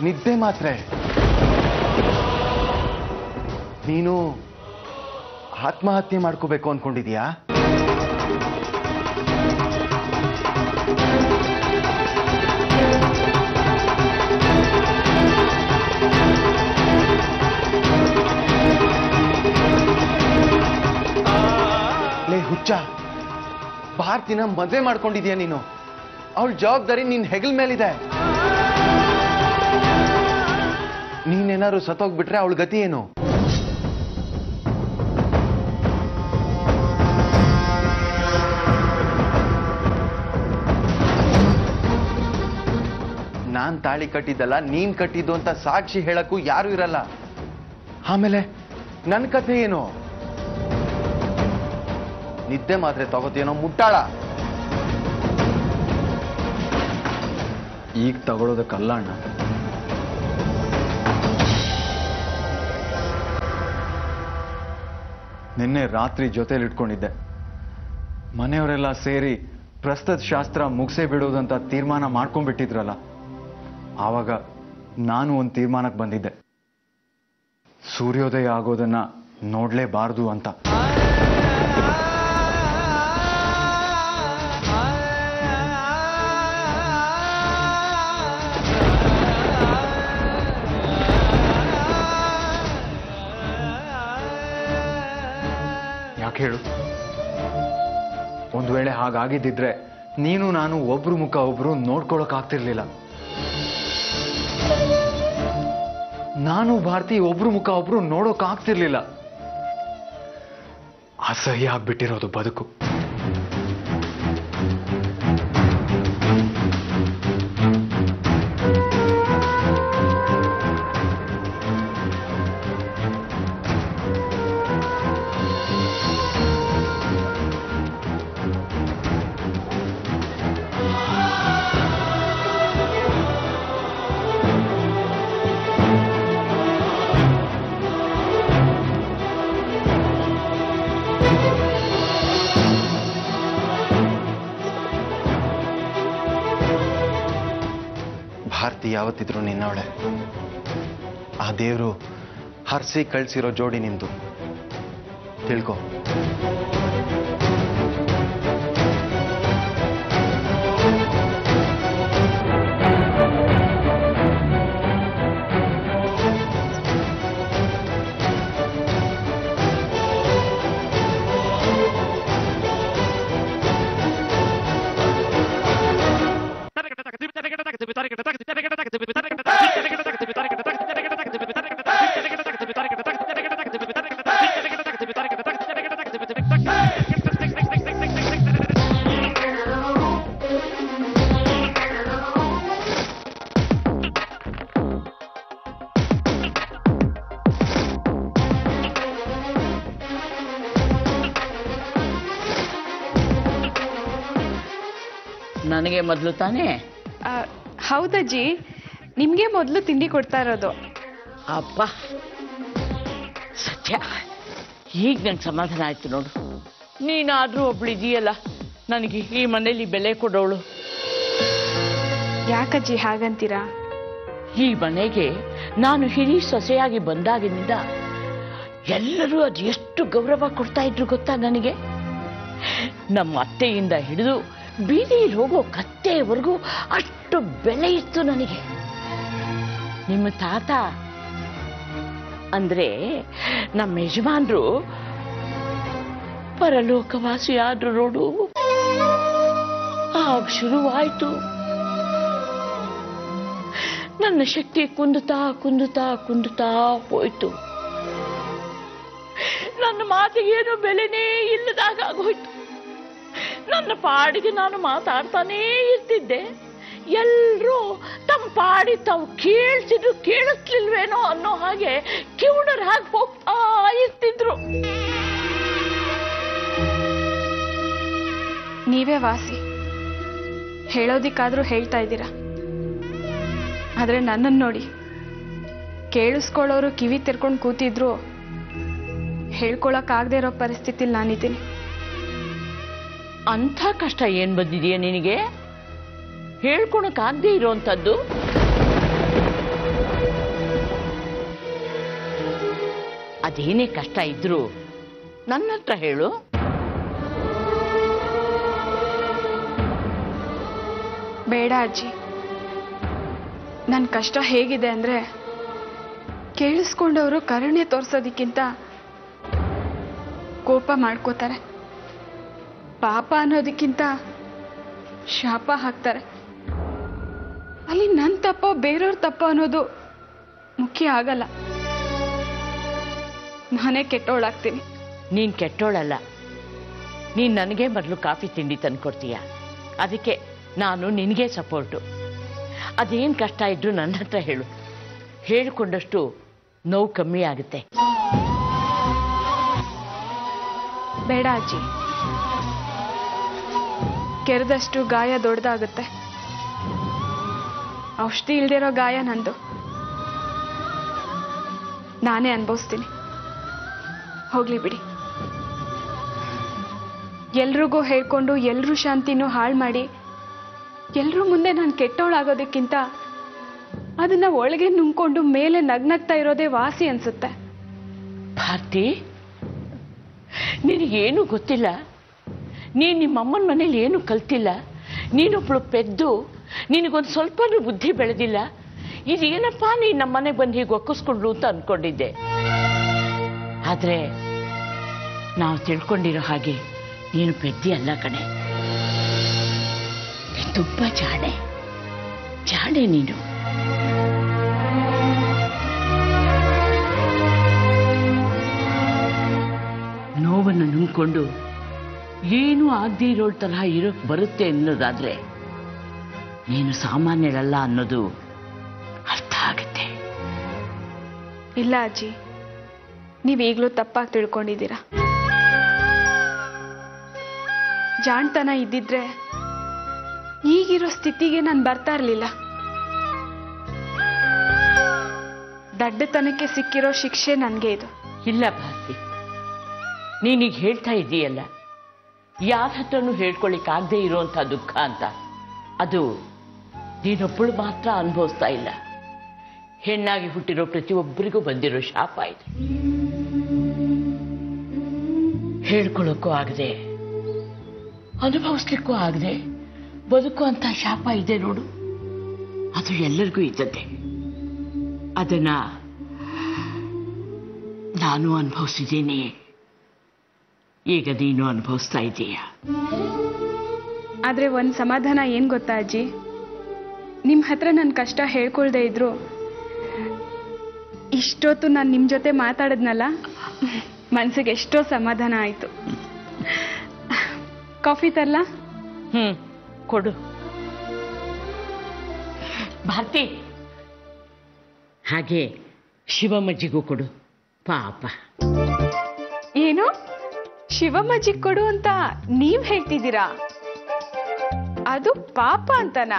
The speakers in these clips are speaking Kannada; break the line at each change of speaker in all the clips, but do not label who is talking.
ನಿದ್ದೆ ಮಾತ್ರೆ ನೀನು ಆತ್ಮಹತ್ಯೆ ಮಾಡ್ಕೋಬೇಕು ಅನ್ಕೊಂಡಿದ್ಯಾ ಲೇ ಹುಚ್ಚ ಭಾರತಿನ ಮದ್ವೆ ಮಾಡ್ಕೊಂಡಿದ್ಯಾ ನೀನು ಅವಳ ಜವಾಬ್ದಾರಿ ನಿನ್ ಹೆಗಲ್ ಮೇಲಿದೆ ನೀನೇನಾದ್ರು ಸತ್ತೋಗ್ಬಿಟ್ರೆ ಅವಳ ಗತಿ ಏನು ನಾನ್ ತಾಳಿ ಕಟ್ಟಿದ್ದಲ್ಲ ನೀನ್ ಕಟ್ಟಿದ್ದು ಅಂತ ಸಾಕ್ಷಿ ಹೇಳಕ್ಕೂ ಯಾರು ಇರಲ್ಲ ಆಮೇಲೆ ನನ್ನ ಕಥೆ ಏನು ನಿದ್ದೆ ಮಾತ್ರೆ ತಗೋತೀನೋ ಮುಟ್ಟಾಳ ಈಗ ತಗೊಳ್ಳೋದಕ್ಕಲ್ಲ ಅಣ್ಣ ನಿನ್ನೆ ರಾತ್ರಿ ಜೊತೆಲಿ ಇಟ್ಕೊಂಡಿದ್ದೆ ಮನೆಯವರೆಲ್ಲ ಸೇರಿ ಪ್ರಸ್ತುತ ಶಾಸ್ತ್ರ ಮುಗಿಸೇ ಬಿಡೋದಂತ ತೀರ್ಮಾನ ಮಾಡ್ಕೊಂಡ್ಬಿಟ್ಟಿದ್ರಲ್ಲ ಆವಾಗ ನಾನು ಒಂದು ತೀರ್ಮಾನಕ್ಕೆ ಬಂದಿದ್ದೆ ಸೂರ್ಯೋದಯ ಆಗೋದನ್ನ ನೋಡ್ಲೇಬಾರ್ದು ಅಂತ ಯಾಕೆ ಹೇಳು ಒಂದು ವೇಳೆ ಹಾಗಾಗಿದ್ದಿದ್ರೆ ನೀನು ನಾನು ಒಬ್ರು ಮುಖ ಒಬ್ರು ನೋಡ್ಕೊಳಕ್ ಆಗ್ತಿರ್ಲಿಲ್ಲ ನಾನು ಭಾರತಿ ಒಬ್ರು ಮುಖ ಒಬ್ರು ನೋಡೋಕ್ ಆಗ್ತಿರ್ಲಿಲ್ಲ ಅಸಹ್ಯ ಆಗ್ಬಿಟ್ಟಿರೋದು ಬದುಕು ಭಾರತಿ ಯಾವತ್ತಿದ್ರು ನಿನ್ನವಳೆ ಆ ದೇವರು ಹರ್ಸಿ ಕಳ್ಸಿರೋ ಜೋಡಿ ನಿಂದು ತಿಳ್ಕೊ
ನನಗೆ ಮೊದಲು ತಾನೇ
ಆ, ಹೌದಜ್ಜಿ ನಿಮ್ಗೆ ಮೊದಲು ತಿಂಡಿ ಕೊಡ್ತಾ ಇರೋದು
ಅಪ್ಪ ಸತ್ಯ ಈಗ ನಂಗೆ ಸಮಾಧಾನ ಆಯ್ತು ನೋಡು ನೀನಾದರೂ ಒಬ್ಳಿದೀಯಲ್ಲ ನನಗೆ ಈ ಮನೇಲಿ ಬೆಲೆ ಕೊಡೋಳು
ಯಾಕಜ್ಜಿ ಹಾಗಂತೀರಾ
ಈ ಮನೆಗೆ ನಾನು ಹಿರಿ ಸೊಸೆಯಾಗಿ ಬಂದಾಗಿನಿಂದ ಎಲ್ಲರೂ ಅದು ಎಷ್ಟು ಗೌರವ ಕೊಡ್ತಾ ಇದ್ರು ಗೊತ್ತಾ ನನಗೆ ನಮ್ಮ ಅತ್ತೆಯಿಂದ ಹಿಡಿದು ಬೀದಿಯಲ್ಲಿ ಹೋಗೋ ಕತ್ತೆಯವರೆಗೂ ಅಷ್ಟು ಬೆಲೆ ಇತ್ತು ನನಗೆ ನಿಮ್ಮ ತಾತ ಅಂದ್ರೆ ನಮ್ಮ ಯಜಮಾನ್ರು ಪರಲೋಕವಾಸಿ ಆದ್ರು ನೋಡು ಆಗ ಶುರುವಾಯ್ತು ನನ್ನ ಶಕ್ತಿ ಕುಂದುತ್ತಾ ಕುಂದುತ್ತಾ ಕುಂದುತ್ತಾ ಹೋಯ್ತು ನನ್ನ ಮಾತಿಗೇನು ಬೆಲೆನೇ ಇಲ್ಲದಾಗ ಆಗೋಯ್ತು ನನ್ನ ಪಾಡಿಗೆ ನಾನು ಮಾತಾಡ್ತಾನೇ ಇರ್ತಿದ್ದೆ ಎಲ್ರೂ ತಮ್ಮ ಪಾಡಿ ತಾವು ಕೇಳ್ತಿದ್ರು ಕೇಳಿಸ್ಲಿಲ್ವೇನೋ ಅನ್ನೋ ಹಾಗೆ ಕಿವುಡರ ಹಾಗೆ ಹೋಗ್ತಾ ಇರ್ತಿದ್ರು
ನೀವೇ ವಾಸಿ ಹೇಳೋದಿಕ್ಕಾದ್ರೂ ಹೇಳ್ತಾ ಇದ್ದೀರಾ ಆದ್ರೆ ನನ್ನನ್ನು ನೋಡಿ ಕೇಳಿಸ್ಕೊಳ್ಳೋರು ಕಿವಿ ತೆರ್ಕೊಂಡು ಕೂತಿದ್ರು ಹೇಳ್ಕೊಳಕ್ಕಾಗದೇ ಇರೋ ಪರಿಸ್ಥಿತಿಲಿ ನಾನಿದ್ದೀನಿ
ಅಂಥ ಕಷ್ಟ ಏನ್ ಬಂದಿದೆಯಾ ನಿನಗೆ ಹೇಳ್ಕೊಳಕ್ಕಾಗದೇ ಇರೋಂಥದ್ದು ಅದೇನೇ ಕಷ್ಟ ಇದ್ರೂ ನನ್ನ ಹತ್ರ ಹೇಳು
ಬೇಡ ಅಜ್ಜಿ ನನ್ನ ಕಷ್ಟ ಹೇಗಿದೆ ಅಂದ್ರೆ ಕೇಳಿಸ್ಕೊಂಡವರು ಕರುಣೆ ತೋರ್ಸೋದಕ್ಕಿಂತ ಕೋಪ ಮಾಡ್ಕೋತಾರೆ ಪಾಪ ಅನ್ನೋದಕ್ಕಿಂತ ಶಾಪ ಹಾಕ್ತಾರೆ ಅಲ್ಲಿ ನನ್ನ ತಪ್ಪೋ ಬೇರೆಯವ್ರ ತಪ್ಪೋ ಅನ್ನೋದು ಮುಖ್ಯ ಆಗಲ್ಲ ನಾನೇ ಕೆಟ್ಟೋಳಾಗ್ತೀನಿ
ನೀನು ಕೆಟ್ಟೋಳಲ್ಲ ನೀನು ನನಗೆ ಮೊದಲು ಕಾಫಿ ತಿಂಡಿ ತಂದ್ಕೊಡ್ತೀಯ ಅದಕ್ಕೆ ನಾನು ನಿನಗೆ ಸಪೋರ್ಟು ಅದೇನು ಕಷ್ಟ ಇದ್ರೂ ನನ್ನ ಹತ್ರ ಹೇಳು ಹೇಳಿಕೊಂಡಷ್ಟು ನೋವು ಕಮ್ಮಿ ಆಗುತ್ತೆ
ಬೇಡ ಅಜ್ಜಿ ಕೆರೆದಷ್ಟು ಗಾಯ ದೊಡ್ಡದಾಗುತ್ತೆ ಔಷಧಿ ಇಲ್ದಿರೋ ಗಾಯ ನಂದು ನಾನೇ ಅನುಭವಿಸ್ತೀನಿ ಹೋಗ್ಲಿ ಬಿಡಿ ಎಲ್ರಿಗೂ ಹೇಳ್ಕೊಂಡು ಎಲ್ರೂ ಶಾಂತಿನೂ ಹಾಳು ಮಾಡಿ ಎಲ್ರೂ ಮುಂದೆ ನಾನು ಕೆಟ್ಟವಳಾಗೋದಕ್ಕಿಂತ ಅದನ್ನ ಒಳಗೆ ನುಂಗ್ಕೊಂಡು ಮೇಲೆ ನಗ್ನಗ್ತಾ ಇರೋದೇ ವಾಸಿ ಅನ್ಸುತ್ತೆ
ಭಾರತಿ ನಿನಗೇನು ಗೊತ್ತಿಲ್ಲ ನೀನು ನಿಮ್ಮ ಅಮ್ಮನ ಮನೇಲಿ ಏನು ಕಲ್ತಿಲ್ಲ ನೀನೊಬ್ಳು ಪೆದ್ದು ನಿನಗೊಂದು ಸ್ವಲ್ಪನೂ ಬುದ್ಧಿ ಬೆಳೆದಿಲ್ಲ ಇದೇನಪ್ಪ ನೀನು ನಮ್ಮ ಮನೆಗೆ ಬಂದು ಹೀಗೆ ಒಕ್ಕಿಸ್ಕೊಂಡ್ಲು ಅಂತ ಅಂದ್ಕೊಂಡಿದ್ದೆ ಆದರೆ ನಾವು ತಿಳ್ಕೊಂಡಿರೋ ಹಾಗೆ ನೀನು ಪೆದ್ದಿ ಅಲ್ಲ ಕಣೆ ನೀನ್ ತುಂಬ ಜಾಣೆ ಜಾಣೆ ನೀನು ನೋವನ್ನು ನುಂಗ್ಕೊಂಡು ಏನೂ ಆಗದೇ ಇರೋ ತರಹ ಇರೋಕ್ ಬರುತ್ತೆ ಅನ್ನೋದಾದ್ರೆ ನೀನು ಸಾಮಾನ್ಯರಲ್ಲ ಅನ್ನೋದು ಅರ್ಥ ಆಗುತ್ತೆ
ಇಲ್ಲ ಅಜ್ಜಿ ನೀವು ಈಗಲೂ ತಪ್ಪಾಗಿ ತಿಳ್ಕೊಂಡಿದ್ದೀರಾ ಜಾಣ್ತನ ಇದ್ದಿದ್ರೆ ಈಗಿರೋ ಸ್ಥಿತಿಗೆ ನಾನು ಬರ್ತಾ ಇರಲಿಲ್ಲ ದಡ್ಡತನಕ್ಕೆ ಸಿಕ್ಕಿರೋ ಶಿಕ್ಷೆ ನನಗೆ ಇದು
ಇಲ್ಲ ಭಾರತಿ ನೀನೀಗ ಹೇಳ್ತಾ ಇದ್ದೀಯಲ್ಲ ಯಾರ ಹತ್ರನೂ ಹೇಳ್ಕೊಳಿಕ್ಕಾಗದೇ ಇರೋಂಥ ದುಃಖ ಅಂತ ಅದು ನೀನೊಬ್ಬಳು ಮಾತ್ರ ಅನುಭವಿಸ್ತಾ ಇಲ್ಲ ಹೆಣ್ಣಾಗಿ ಹುಟ್ಟಿರೋ ಪ್ರತಿಯೊಬ್ಬರಿಗೂ ಬಂದಿರೋ ಶಾಪ ಇದು ಹೇಳ್ಕೊಳ್ಳೋಕ್ಕೂ ಆಗದೆ ಅನುಭವಿಸ್ಲಿಕ್ಕೂ ಆಗದೆ ಬದುಕುವಂಥ ಶಾಪ ಇದೆ ನೋಡು ಅದು ಎಲ್ಲರಿಗೂ ಇದ್ದದ್ದೇ ಅದನ್ನ ನಾನು ಅನುಭವಿಸಿದ್ದೀನಿ ಈಗ ನೀನು ಅನುಭವಿಸ್ತಾ ಇದ್ದೀಯ
ಆದ್ರೆ ಒಂದು ಸಮಾಧಾನ ಏನು ಗೊತ್ತಾ ಅಜ್ಜಿ ನಿಮ್ಮ ಹತ್ರ ನನ್ನ ಕಷ್ಟ ಹೇಳ್ಕೊಳ್ದೇ ಇದ್ರು ಇಷ್ಟೊತ್ತು ನಾನು ನಿಮ್ಮ ಜೊತೆ ಮಾತಾಡಿದ್ನಲ್ಲ ಮನ್ಸಿಗೆ ಎಷ್ಟೋ ಸಮಾಧಾನ ಆಯಿತು ಕಾಫಿ ತರಲಾ
ಹ್ಮ್ ಕೊಡು ಭಾರತಿ ಹಾಗೆ ಶಿವಮ್ಮಜ್ಜಿಗೂ ಕೊಡು ಪಾಪ
ಏನು ಶಿವಮಜ್ಜಿ ಕೊಡು ಅಂತ ನೀವ್ ಹೇಳ್ತಿದ್ದೀರಾ ಅದು ಪಾಪ ಅಂತನಾ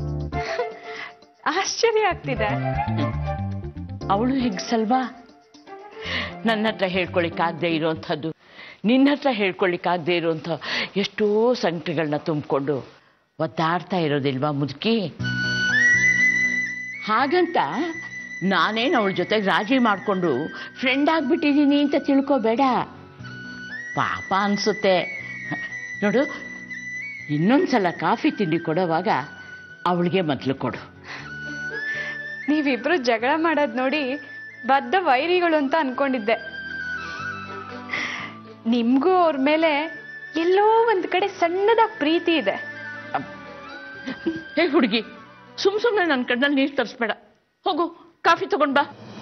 ಆಶ್ಚರ್ಯ ಆಗ್ತಿದೆ
ಅವಳು ಹೆಗ್ಸಲ್ವಾ ನನ್ನ ಹತ್ರ ಹೇಳ್ಕೊಳಿಕ್ಕಾಗದೇ ಇರೋವಂಥದ್ದು ನಿನ್ನ ಹತ್ರ ಹೇಳ್ಕೊಳಿಕ್ಕಾಗದೇ ಇರೋವಂಥ ಎಷ್ಟೋ ಸಂಕಟಗಳನ್ನ ತುಂಬಿಕೊಂಡು ಒದ್ದಾಡ್ತಾ ಇರೋದಿಲ್ವಾ ಮುದುಕಿ ಹಾಗಂತ ನಾನೇನು ಅವಳ ಜೊತೆಗೆ ರಾಜಿ ಮಾಡಿಕೊಂಡು ಫ್ರೆಂಡ್ ಆಗಿಬಿಟ್ಟಿದ್ದೀನಿ ಅಂತ ತಿಳ್ಕೊಬೇಡ ಪಾಪ ಅನಿಸುತ್ತೆ ನೋಡು ಇನ್ನೊಂದ್ಸಲ ಕಾಫಿ ತಿಂಡಿ ಕೊಡೋವಾಗ ಅವಳಿಗೆ ಮೊದಲು ಕೊಡು
ನೀವಿಬ್ರು ಜಗಳ ಮಾಡೋದ್ ನೋಡಿ ಬದ್ಧ ವೈರಿಗಳು ಅಂತ ಅನ್ಕೊಂಡಿದ್ದೆ ನಿಮ್ಗೂ ಅವ್ರ ಮೇಲೆ ಎಲ್ಲೋ ಒಂದ್ ಕಡೆ ಸಣ್ಣದ ಪ್ರೀತಿ ಇದೆ
ಹೇ ಹುಡುಗಿ ಸುಮ್ ಸುಮ್ಮನೆ ನನ್ನ ಕಣ್ಣಲ್ಲಿ ನೀರು ತರಿಸ್ಬೇಡ ಹೋಗು ಕಾಫಿ ತಗೊಂಡ್ ಬಾ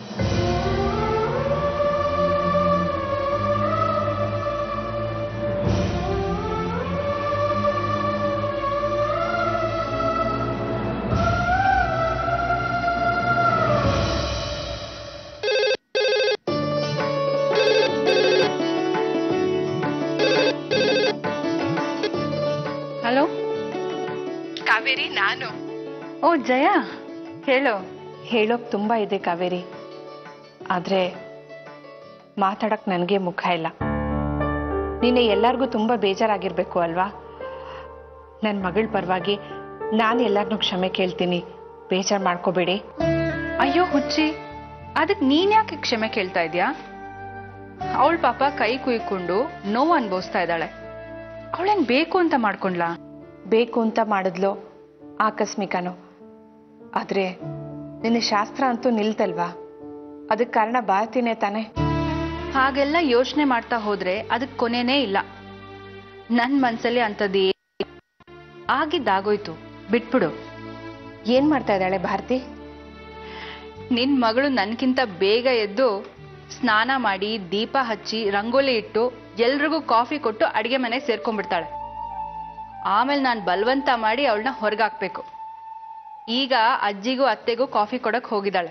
ಹಲೋ
ಕಾವೇರಿ ನಾನು
ಓ ಜಯ
ಹೇಳು
ಹೇಳೋಕ್ ತುಂಬಾ ಇದೆ ಕಾವೇರಿ ಆದ್ರೆ ಮಾತಾಡಕ್ ನನಗೆ ಮುಖ ಇಲ್ಲ ನಿನ್ನೆ ಎಲ್ಲರಿಗೂ ತುಂಬಾ ಬೇಜಾರಾಗಿರ್ಬೇಕು ಅಲ್ವಾ ನನ್ನ ಮಗಳ ಪರವಾಗಿ ನಾನು ಎಲ್ಲರನ್ನೂ ಕ್ಷಮೆ ಕೇಳ್ತೀನಿ ಬೇಜಾರು ಮಾಡ್ಕೋಬೇಡಿ
ಅಯ್ಯೋ ಹುಚ್ಚಿ ಅದಕ್ಕೆ ನೀನ್ ಯಾಕೆ ಕ್ಷಮೆ ಕೇಳ್ತಾ ಇದ್ಯಾ ಅವಳ ಪಾಪ ಕೈ ಕುಯ್ಕೊಂಡು ನೋವು ಅನ್ಭವಿಸ್ತಾ ಇದ್ದಾಳೆ ಅವಳೇನ್ ಬೇಕು ಅಂತ ಮಾಡ್ಕೊಂಡ್ಲಾ
ಬೇಕು ಅಂತ ಮಾಡಿದ್ಲು ಆಕಸ್ಮಿಕನೋ ಆದ್ರೆ ನಿನ್ನ ಶಾಸ್ತ್ರ ಅಂತೂ ನಿಲ್ತಲ್ವಾ ಅದಕ್ಕೆ ಕಾರಣ ಭಾರತಿನೇ ತಾನೆ
ಹಾಗೆಲ್ಲ ಯೋಚನೆ ಮಾಡ್ತಾ ಹೋದ್ರೆ ಅದಕ್ ಕೊನೆನೇ ಇಲ್ಲ ನನ್ ಮನ್ಸಲ್ಲಿ ಅಂಥದ್ದು ಆಗಿದ್ದಾಗೋಯ್ತು ಬಿಟ್ಬಿಡು
ಏನ್ ಮಾಡ್ತಾ ಇದ್ದಾಳೆ ಭಾರತಿ
ನಿನ್ ಮಗಳು ನನ್ಕಿಂತ ಬೇಗ ಎದ್ದು ಸ್ನಾನ ಮಾಡಿ ದೀಪ ಹಚ್ಚಿ ರಂಗೋಲಿ ಇಟ್ಟು ಎಲ್ರಿಗೂ ಕಾಫಿ ಕೊಟ್ಟು ಅಡಿಗೆ ಮನೆಗೆ ಸೇರ್ಕೊಂಡ್ಬಿಡ್ತಾಳೆ ಆಮೇಲೆ ನಾನು ಬಲವಂತ ಮಾಡಿ ಅವಳನ್ನ ಹೊರಗಾಕ್ಬೇಕು ಈಗ ಅಜ್ಜಿಗೂ ಅತ್ತೆಗೂ ಕಾಫಿ ಕೊಡಕ್ ಹೋಗಿದ್ದಾಳೆ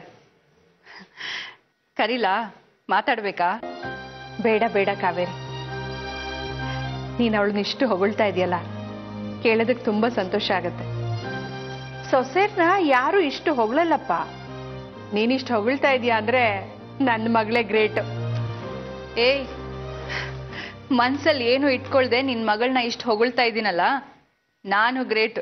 ಕರೀಲಾ ಮಾತಾಡ್ಬೇಕಾ
ಬೇಡ ಬೇಡ ಕಾವೇರಿ ನೀನು ಅವಳನ್ನ ಇಷ್ಟು ಹೊಗಳ್ತಾ ಇದೆಯಲ್ಲ ಕೇಳೋದಕ್ಕೆ ತುಂಬಾ ಸಂತೋಷ ಆಗತ್ತೆ ಸೊಸೆರ್ನ ಯಾರು ಇಷ್ಟು ಹೊಗಳಲ್ಲಪ್ಪ ನೀನಿಷ್ಟು ಹೊಗಳ್ತಾ ಇದೀಯ ಅಂದ್ರೆ ನನ್ನ ಮಗಳೇ ಗ್ರೇಟ್
ಏಯ್ ಮನ್ಸಲ್ಲಿ ಏನು ಇಟ್ಕೊಳ್ದೆ ನಿನ್ ಮಗಳನ್ನ ಇಷ್ಟು ಹೊಗಳ್ತಾ ಇದ್ದೀನಲ್ಲ ನಾನು ಗ್ರೇಟ್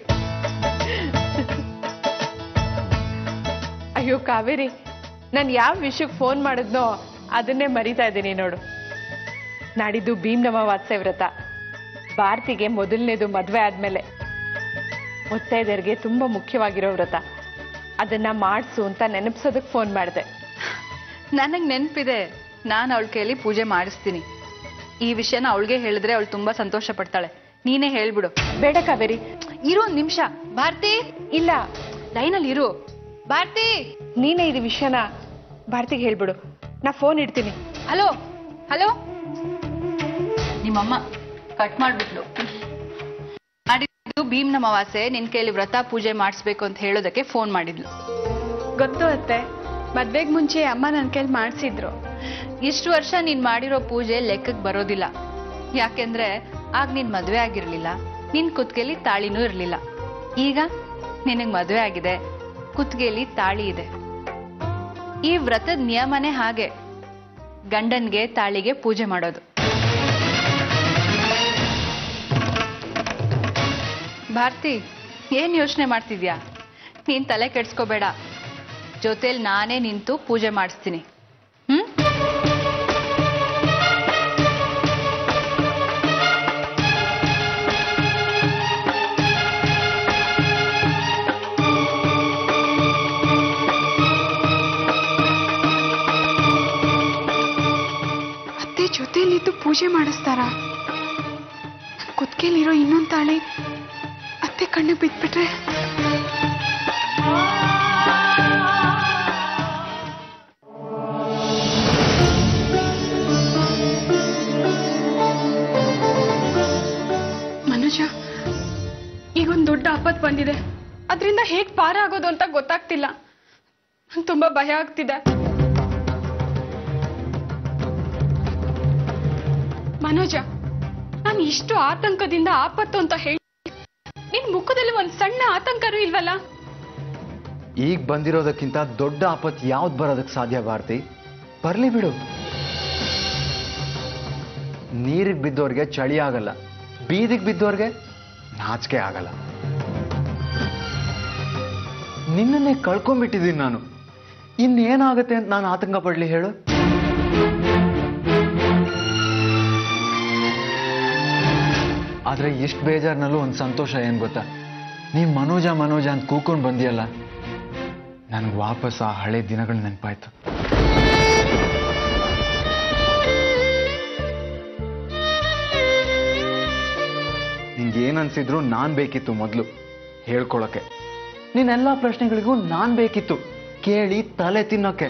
ಅಯ್ಯೋ ಕಾವೇರಿ ನಾನು ಯಾವ ವಿಷಯಕ್ಕೆ ಫೋನ್ ಮಾಡಿದ್ನೋ ಅದನ್ನೇ ಮರಿತಾ ಇದ್ದೀನಿ ನೋಡು ನಾಡಿದ್ದು ಭೀಮ್ನವ ವಾತ್ಸೆ ವ್ರತ ಭಾರತಿಗೆ ಮೊದಲನೇದು ಮದುವೆ ಆದ್ಮೇಲೆ ಮುತ್ತೈದೆಯರಿಗೆ ತುಂಬಾ ಮುಖ್ಯವಾಗಿರೋ ವ್ರತ ಅದನ್ನ ಮಾಡಿಸು ಅಂತ ನೆನಪಿಸೋದಕ್ಕೆ ಫೋನ್ ಮಾಡಿದೆ
ನನಗ್ ನೆನ್ಪಿದೆ ನಾನು ಅವಳ ಕೈಯಲ್ಲಿ ಪೂಜೆ ಮಾಡಿಸ್ತೀನಿ ಈ ವಿಷಯನ ಅವಳಿಗೆ ಹೇಳಿದ್ರೆ ಅವಳು ತುಂಬಾ ಸಂತೋಷ ಪಡ್ತಾಳೆ ನೀನೇ ಹೇಳ್ಬಿಡು
ಬೇಡ ಕಾವೇರಿ
ಇರು ಒಂದ್ ನಿಮಿಷ ಭಾರತಿ
ಇಲ್ಲ
ಲೈನಲ್ಲಿ ಇರು ಭಾರತಿ
ನೀನೇ ಇದು ವಿಷಯನ ಭಾರತಿಗೆ ಹೇಳ್ಬಿಡು ನಾ ಫೋನ್ ಇಡ್ತೀನಿ
ಹಲೋ ಹಲೋ ನಿಮ್ಮಮ್ಮ ಕಟ್ ಮಾಡ್ಬಿಟ್ಲು ಮಾಡಿದ್ದು ಭೀಮ್ನ ಅಮಾವಾಸ್ಯೆ ನಿನ್ ಕೈಲಿ ವ್ರತ ಪೂಜೆ ಮಾಡಿಸ್ಬೇಕು ಅಂತ ಹೇಳೋದಕ್ಕೆ ಫೋನ್ ಮಾಡಿದ್ಲು
ಗೊತ್ತು ಅತ್ತೆ ಮದ್ವೆಗ್ ಮುಂಚೆ ಅಮ್ಮ ನನ್ನ ಕೈಲಿ ಮಾಡಿಸಿದ್ರು
ಇಷ್ಟು ವರ್ಷ ನೀನ್ ಮಾಡಿರೋ ಪೂಜೆ ಲೆಕ್ಕಕ್ಕೆ ಬರೋದಿಲ್ಲ ಯಾಕೆಂದ್ರೆ ಆಗ ನೀನ್ ಮದ್ವೆ ಆಗಿರ್ಲಿಲ್ಲ ನಿನ್ ಕುತ್ಗೆಲಿ ತಾಳಿನೂ ಇರ್ಲಿಲ್ಲ ಈಗ ನಿನಗ್ ಮದ್ವೆ ಆಗಿದೆ ಕುತ್ಗೆಲಿ ತಾಳಿ ಇದೆ ಈ ವ್ರತದ ನಿಯಮನೇ ಹಾಗೆ ಗಂಡನ್ಗೆ ತಾಳಿಗೆ ಪೂಜೆ ಮಾಡೋದು ಭಾರತಿ ಏನ್ ಯೋಚನೆ ಮಾಡ್ತಿದ್ಯಾ ನೀನ್ ತಲೆ ಕೆಡ್ಸ್ಕೋಬೇಡ ಜೊತೆಲಿ ನಾನೇ ನಿಂತು ಪೂಜೆ ಮಾಡಿಸ್ತೀನಿ ಹ್ಮ್
ಅತ್ತೆ ಜೊತೆಲಿದ್ದು ಪೂಜೆ ಮಾಡಿಸ್ತಾರ ಕುತ್ಕೆಲಿರೋ ಇನ್ನೊಂದು ತಾಳಿ ಅತ್ತೆ ಕಣ್ಣಿಗೆ ಬಿದ್ಬಿಟ್ರೆ ಮನುಜ ಈಗೊಂದು ದೊಡ್ಡ ಆಪತ್ ಬಂದಿದೆ ಅದರಿಂದ ಹೇಗ್ ಪಾರ ಆಗೋದು ಅಂತ ಗೊತ್ತಾಗ್ತಿಲ್ಲ ನಂಗ್ ತುಂಬಾ ಭಯ ಆಗ್ತಿದೆ ಮನೋಜ ನಾನು ಇಷ್ಟು ಆತಂಕದಿಂದ ಆಪತ್ತು ಅಂತ ಹೇಳಿ ನಿನ್ ಮುಖದಲ್ಲಿ ಒಂದ್ ಸಣ್ಣ ಆತಂಕನೂ ಇಲ್ವಲ್ಲ
ಈಗ ಬಂದಿರೋದಕ್ಕಿಂತ ದೊಡ್ಡ ಆಪತ್ ಯಾವ್ದು ಬರೋದಕ್ಕೆ ಸಾಧ್ಯ ಭಾರತಿ ಬರ್ಲಿ ಬಿಡು ನೀರಿಗೆ ಬಿದ್ದೋರ್ಗೆ ಚಳಿ ಆಗಲ್ಲ ಬೀದಿಗೆ ಬಿದ್ದೋರ್ಗೆ ನಾಚಿಕೆ ಆಗಲ್ಲ ನಿನ್ನನ್ನೇ ಕಳ್ಕೊಂಡ್ಬಿಟ್ಟಿದ್ದೀನಿ ನಾನು ಇನ್ನೇನಾಗುತ್ತೆ ಅಂತ ನಾನು ಆತಂಕ ಪಡ್ಲಿ ಹೇಳು ಆದ್ರೆ ಇಷ್ಟು ಬೇಜಾರಿನಲ್ಲೂ ಒಂದು ಸಂತೋಷ ಏನ್ ಗೊತ್ತಾ ನೀನ್ ಮನೋಜ ಮನೋಜ ಅಂತ ಕೂಕೊಂಡು ಬಂದಿಯಲ್ಲ ನನಗೆ ವಾಪಸ್ ಆ ಹಳೆ ದಿನಗಳು ನೆನಪಾಯ್ತು ನಿಂಗೆ ಏನನ್ಸಿದ್ರು ನಾನ್ ಬೇಕಿತ್ತು ಮೊದಲು ಹೇಳ್ಕೊಳಕ್ಕೆ ನಿನ್ನೆಲ್ಲ ಪ್ರಶ್ನೆಗಳಿಗೂ ನಾನ್ ಬೇಕಿತ್ತು ಕೇಳಿ ತಲೆ ತಿನ್ನೋಕೆ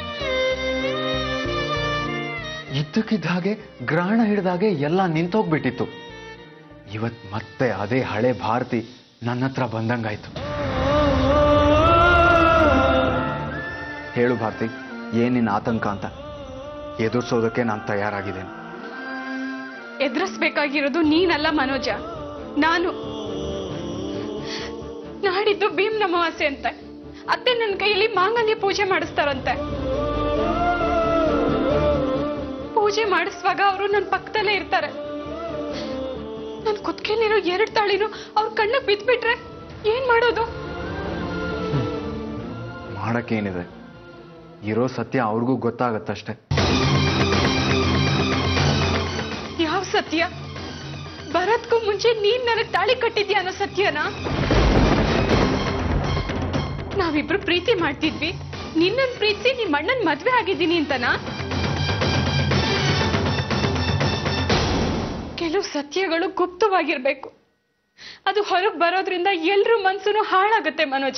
ಇದ್ದಕ್ಕಿದ್ದ ಹಾಗೆ ಗ್ರಹಣ ಹಿಡಿದಾಗೆ ಎಲ್ಲ ನಿಂತೋಗ್ಬಿಟ್ಟಿತ್ತು ಇವತ್ ಮತ್ತೆ ಅದೇ ಹಳೆ ಭಾರತಿ ನನ್ನ ಹತ್ರ ಬಂದಂಗಾಯ್ತು ಹೇಳು ಭಾರತಿ ಏನಿನ್ ಆತಂಕ ಅಂತ ಎದುರ್ಸೋದಕ್ಕೆ ನಾನು ತಯಾರಾಗಿದ್ದೇನೆ
ಎದುರಿಸ್ಬೇಕಾಗಿರೋದು ನೀನಲ್ಲ ಮನೋಜ ನಾನು ನಾಡಿದ್ದು ಭೀಮ್ ಅಮಾವಾಸ್ಯೆ ಅಂತೆ ಅತ್ತೆ ನನ್ನ ಕೈಯಲ್ಲಿ ಮಾಂಗಲ್ಯ ಪೂಜೆ ಮಾಡಿಸ್ತಾರಂತೆ ಪೂಜೆ ಮಾಡಿಸುವಾಗ ಅವರು ನನ್ನ ಪಕ್ಕದಲ್ಲೇ ಇರ್ತಾರೆ ನನ್ನ ಕುತ್ಕೆಲಿರೋ ಎರಡು ತಾಳಿನೂ ಅವ್ರ ಕಣ್ಣಿಗೆ ಬಿದ್ಬಿಟ್ರೆ ಏನ್ ಮಾಡೋದು
ಮಾಡಕ್ಕೇನಿದೆ ಇರೋ ಸತ್ಯ ಅವ್ರಿಗೂ ಗೊತ್ತಾಗತ್ತಷ್ಟೆ
ಸತ್ಯ ಬರೋದ್ಕೂ ಮುಂಚೆ ನೀನ್ ನನಗ್ ತಾಳಿ ಕಟ್ಟಿದ್ಯಾ ಅನ್ನೋ ಸತ್ಯನಾ ನಾವಿಬ್ರು ಪ್ರೀತಿ ಮಾಡ್ತಿದ್ವಿ ನಿನ್ನನ್ ಪ್ರೀತಿಸಿ ನಿಮ್ ಅಣ್ಣನ್ ಮದ್ವೆ ಆಗಿದ್ದೀನಿ ಅಂತನಾ ಕೆಲವು ಸತ್ಯಗಳು ಗುಪ್ತವಾಗಿರ್ಬೇಕು ಅದು ಹೊರಗ್ ಬರೋದ್ರಿಂದ ಎಲ್ರ ಮನ್ಸುನು ಹಾಳಾಗುತ್ತೆ ಮನೋಜ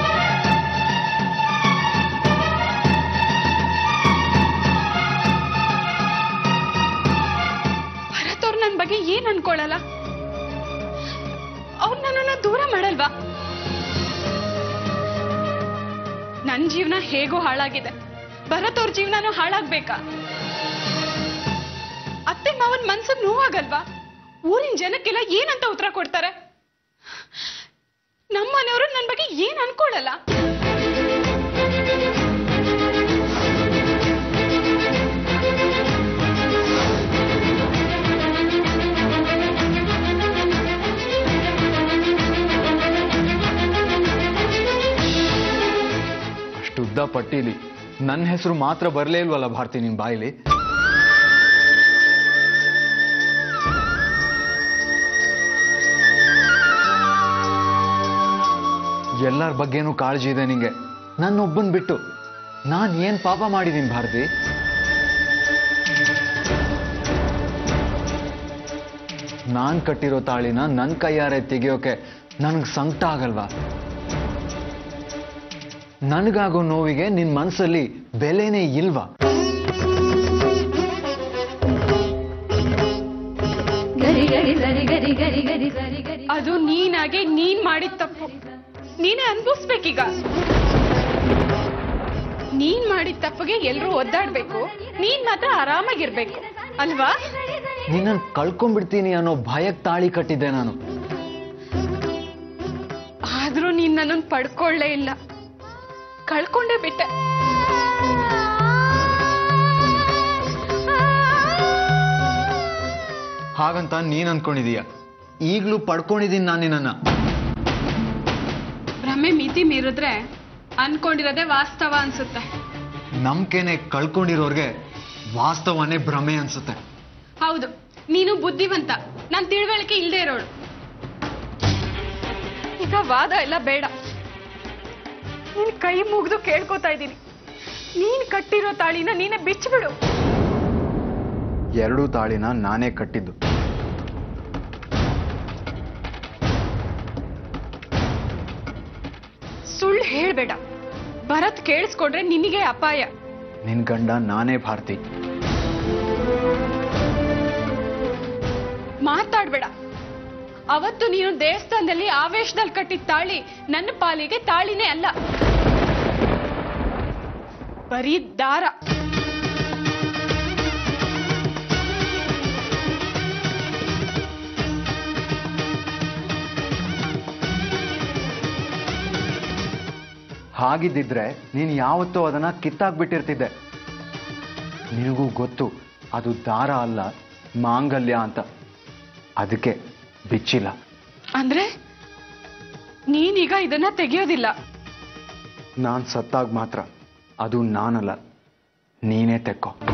ಭರತ್ ಅವ್ರು ನನ್ ಬಗ್ಗೆ ಏನ್ ಅನ್ಕೊಳಲ್ಲ ಅವ್ರು ನನ್ನನ್ನ ದೂರ ಮಾಡಲ್ವಾ ನನ್ ಜೀವನ ಹೇಗೋ ಹಾಳಾಗಿದೆ ಭರತ್ ಅವ್ರ ಜೀವನನೂ ಹಾಳಾಗ್ಬೇಕಾ ಅತ್ತೆ ಮಾವನ್ ಮನ್ಸಿಗೆ ನೋವಾಗಲ್ವಾ ಊರಿನ ಜನಕ್ಕೆಲ್ಲ ಏನಂತ ಉತ್ತರ ಕೊಡ್ತಾರೆ ನಮ್ಮ ಮನೆಯವರು ನನ್ನ ಬಗ್ಗೆ ಏನ್ ಅನ್ಕೊಳಲ್ಲ
ಅಷ್ಟುದ್ದ ಪಟ್ಟೀಲಿ ನನ್ನ ಹೆಸರು ಮಾತ್ರ ಬರಲೇ ಇಲ್ವಲ್ಲ ಭಾರತಿ ನಿನ್ ಬಾಯಿಲಿ ಎಲ್ಲರ ಬಗ್ಗೆನೂ ಕಾಳಜಿ ಇದೆ ನಿಂಗೆ ನನ್ನೊಬ್ಬನ್ ಬಿಟ್ಟು ನಾನ್ ಏನ್ ಪಾಪ ಮಾಡಿದೀನಿ ಭಾರತಿ ನಾನ್ ಕಟ್ಟಿರೋ ತಾಳಿನ ನನ್ ಕೈಯಾರೆ ತೆಗಿಯೋಕೆ ನನ್ಗೆ ಸಂಕಟ ಆಗಲ್ವಾ ನನಗಾಗೋ ನೋವಿಗೆ ನಿನ್ ಮನ್ಸಲ್ಲಿ ಬೆಲೆನೇ ಇಲ್ವಾ
ಅದು ನೀನಾಗೆ ನೀನ್ ಮಾಡಿದ ತಪ್ಪು ನೀನೇ ಅನ್ಭವಿಸ್ಬೇಕೀಗ ನೀನ್ ಮಾಡಿದ ತಪ್ಪಿಗೆ ಎಲ್ರೂ ಒದ್ದಾಡ್ಬೇಕು ನೀನ್ ಮಾತ್ರ ಆರಾಮಾಗಿರ್ಬೇಕು ಅಲ್ವಾ
ನಿನ್ನನ್ ಕಳ್ಕೊಂಡ್ಬಿಡ್ತೀನಿ ಅನ್ನೋ ಭಯಕ್ ತಾಳಿ ಕಟ್ಟಿದ್ದೆ ನಾನು
ಆದ್ರೂ ನೀನ್ ನನ್ನನ್ನು ಪಡ್ಕೊಳ್ಳೇ ಇಲ್ಲ ಕಳ್ಕೊಂಡೇ ಬಿಟ್ಟೆ
ಹಾಗಂತ ನೀನ್ ಅನ್ಕೊಂಡಿದೀಯ ಈಗ್ಲೂ ಪಡ್ಕೊಂಡಿದೀನಿ ನಾನು ನಿನ್ನನ್ನ
ಭ್ರಮೆ ಮಿತಿ ಮೀರಿದ್ರೆ ಅನ್ಕೊಂಡಿರೋದೇ ವಾಸ್ತವ ಅನ್ಸುತ್ತೆ
ನಂಬಿಕೆನೆ ಕಳ್ಕೊಂಡಿರೋರ್ಗೆ ವಾಸ್ತವನೇ ಭ್ರಮೆ ಅನ್ಸುತ್ತೆ
ಹೌದು ನೀನು ಬುದ್ಧಿವಂತ ನಾನ್ ತಿಳುವಳಿಕೆ ಇಲ್ದೇ ಇರೋಳು ಈಗ ವಾದ ಎಲ್ಲ ಬೇಡ ನೀನ್ ಕೈ ಮುಗ್ದು ಕೇಳ್ಕೊತಾ ಇದ್ದೀನಿ ನೀನ್ ಕಟ್ಟಿರೋ ತಾಳಿನ ನೀನೇ ಬಿಚ್ಚಿಬಿಡು
ಎರಡೂ ತಾಳಿನ ನಾನೇ ಕಟ್ಟಿದ್ದು
ಸುಳ್ಳು ಹೇಳ್ಬೇಡ ಭರತ್ ಕೇಳಿಸ್ಕೊಂಡ್ರೆ ನಿನಗೆ ಅಪಾಯ
ನಿನ್ ಗಂಡ ನಾನೇ ಭಾರತಿ
ಮಾತಾಡ್ಬೇಡ ಅವತ್ತು ನೀನು ದೇವಸ್ಥಾನದಲ್ಲಿ ಆವೇಶದಲ್ಲಿ ಕಟ್ಟಿದ ತಾಳಿ ನನ್ನ ಪಾಲಿಗೆ ತಾಳಿನೇ ಅಲ್ಲ ಬರೀ ದಾರ
ಹಾಗಿದ್ದಿದ್ರೆ ನೀನು ಯಾವತ್ತೂ ಅದನ್ನ ಕಿತ್ತಾಕ್ಬಿಟ್ಟಿರ್ತಿದ್ದೆ ನಿನಗೂ ಗೊತ್ತು ಅದು ದಾರ ಅಲ್ಲ ಮಾಂಗಲ್ಯ ಅಂತ ಅದಕ್ಕೆ ಬಿಚ್ಚಿಲ್ಲ
ಅಂದ್ರೆ ನೀನೀಗ ಇದನ್ನ ತೆಗೆಯೋದಿಲ್ಲ
ನಾನು ಸತ್ತಾಗ ಮಾತ್ರ ಅದು ನಾನಲ್ಲ ನೀನೇ ತೆಕ್ಕೋ